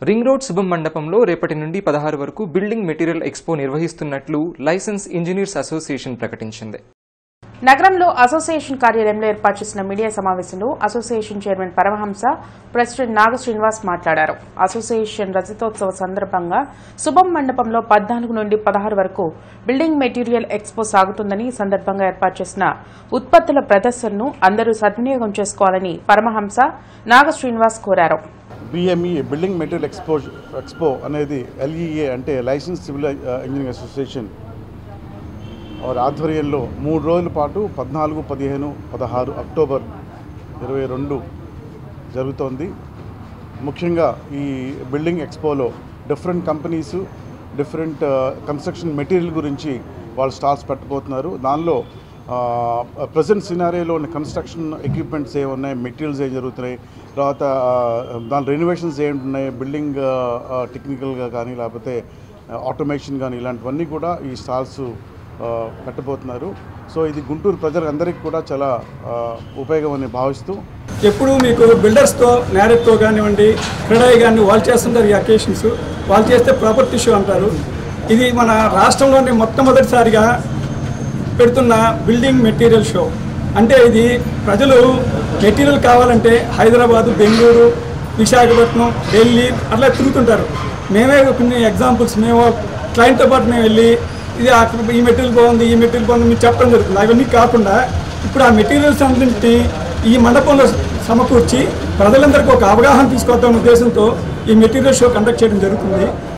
ring road శుభం మండపంలో రేపటి నుండి పదహారు వరకు బిల్డింగ్ మెటీరియల్ ఎక్స్పో నిర్వహిస్తున్నట్లు లైసెన్స్ ఇంజనీర్స్ అసోసియేషన్ ప్రకటించింది నగరంలో అసోసియేషన్ కార్యాలయంలో ఏర్పాటు చేసిన మీడియా సమావేశంలో association chairman Paramahamsa president Naga Srinivas మాట్లాడారు అసోసియేషన్ రజతోత్సవ సందర్భంగా శుభం మండపంలో పద్నాలుగు నుండి పదహారు వరకు బిల్డింగ్ మెటీరియల్ ఎక్స్పో సాగుతుందని ఈ సందర్భంగా ఏర్పాటు చేసిన ఉత్పత్తుల ప్రదర్శనను అందరూ సద్వినియోగం చేసుకోవాలని పరమహంస నాగ శ్రీనివాస్ కోరారు BME building material expo expo అనేది ఎల్ఈఏ అంటే లైసెన్స్ సివిల్ ఇంజనీరింగ్ అసోసియేషన్ వారి ఆధ్వర్యంలో మూడు రోజుల పాటు పద్నాలుగు పదిహేను పదహారు అక్టోబర్ ఇరవై రెండు జరుగుతోంది ముఖ్యంగా ఈ బిల్డింగ్ ఎక్స్పోలో different companies different construction material గురించి వాళ్ళు స్టాల్స్ పెట్టబోతున్నారు దానిలో ప్రజెంట్ సినారియోలో ఉన్న కన్స్ట్రక్షన్ ఎక్విప్మెంట్స్ ఏ ఉన్నాయి మెటీరియల్స్ ఏం జరుగుతున్నాయి తర్వాత ఆ, దాని రెనోవేషన్స్ ఏంటున్నాయి బిల్డింగ్ టెక్నికల్గా కానీ లేకపోతే ఆటోమేషన్ కానీ ఇలాంటివన్నీ కూడా ఈ స్టాల్స్ ఆ, పెట్టబోతున్నారు సో ఇది గుంటూరు ప్రజలందరికీ కూడా చాలా ఆ, ఉపయోగం అని భావిస్తూ ఎప్పుడు మీకు బిల్డర్స్తో మ్యారేజ్తో కానివ్వండి క్రెడాయి కానీ వాళ్ళు చేస్తుంటారు ఈ అకేషన్స్ వాళ్ళు చేస్తే ప్రాపర్టీ షో అంటారు ఇది మన రాష్ట్రంలోని మొట్టమొదటిసారిగా పెడుతున్న బిల్డింగ్ మెటీరియల్ షో అంటే ఇది ప్రజలు మెటీరియల్ కావాలంటే హైదరాబాదు బెంగళూరు విశాఖపట్నం ఢిల్లీ అట్లా తిరుగుతుంటారు మేమే కొన్ని ఎగ్జాంపుల్స్ మేము క్లయింట్తో పాటు మేము వెళ్ళి ఇది అక్కడ ఈ మెటీరియల్ బాగుంది ఈ మెటీరియల్ బాగుంది మీరు చెప్పడం జరుగుతుంది అవన్నీ కాకుండా ఇప్పుడు ఆ మెటీరియల్స్ అన్నింటినీ ఈ మండపంలో సమకూర్చి ప్రజలందరికీ ఒక అవగాహన తీసుకొద్దాం ఉద్దేశంతో ఈ మెటీరియల్ షో కండక్ట్ చేయడం జరుగుతుంది